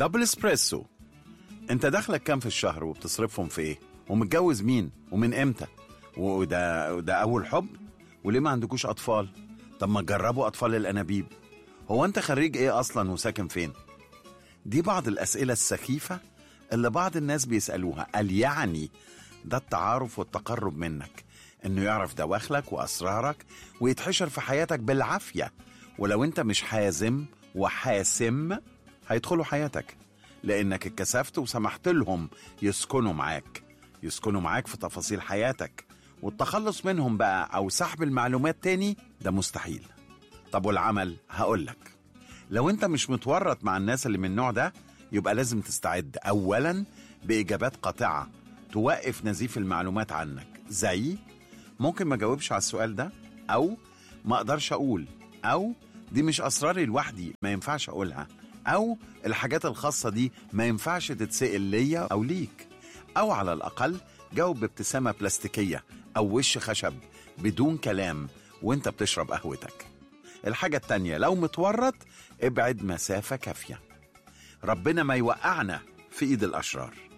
دبل اسبريسو انت دخلك كام في الشهر وبتصرفهم في ايه ومتجوز مين ومن امتى وده ده اول حب وليه ما عندكوش اطفال طب ما تجربوا اطفال الانابيب هو انت خريج ايه اصلا وساكن فين دي بعض الاسئله السخيفه اللي بعض الناس بيسالوها قال يعني ده التعارف والتقرب منك انه يعرف دواخلك واسرارك ويتحشر في حياتك بالعافيه ولو انت مش حازم وحاسم هيدخلوا حياتك لانك اتكسفت وسمحت لهم يسكنوا معاك يسكنوا معاك في تفاصيل حياتك والتخلص منهم بقى او سحب المعلومات تاني ده مستحيل طب والعمل هقولك لو انت مش متورط مع الناس اللي من النوع ده يبقى لازم تستعد اولا باجابات قاطعه توقف نزيف المعلومات عنك زي ممكن ما جاوبش على السؤال ده او ما اقدرش اقول او دي مش اسراري لوحدي ما ينفعش اقولها او الحاجات الخاصه دي ما ينفعش تتسال ليا او ليك او على الاقل جاوب بابتسامه بلاستيكيه او وش خشب بدون كلام وانت بتشرب قهوتك الحاجه التانيه لو متورط ابعد مسافه كافيه ربنا ما يوقعنا في ايد الاشرار